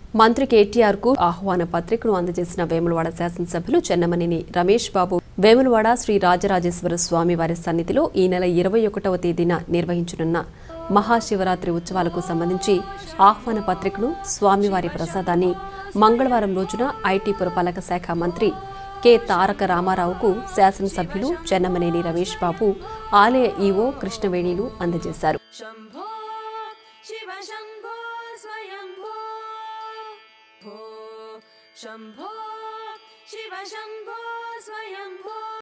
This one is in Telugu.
మంత్రి కేటీఆర్ కు ఆహ్వాన పత్రికను అందజేసిన వేములవాడ శాసనసభ్యులు చెన్నమనేని రమేష్ బాబు వేములవాడ శ్రీ రాజరాజేశ్వర స్వామి వారి సన్నిధిలో ఈ నెల ఇరవై ఒకటవ తేదీన నిర్వహించనున్న మహాశివరాత్రి ఉత్సవాలకు సంబంధించి ఆహ్వాన పత్రికను స్వామివారి ప్రసాదాన్ని మంగళవారం రోజున ఐటీ పురపాలక శాఖ మంత్రి కె తారక రామారావుకు శాసనసభ్యులు చెన్నమనేని రమేష్ బాబు ఆలయ ఈవో కృష్ణవేణిలు అందజేశారు शम्भो शिव शम्भो स्वयम्भो भो शम्भो शिव शम्भो स्वयम्भो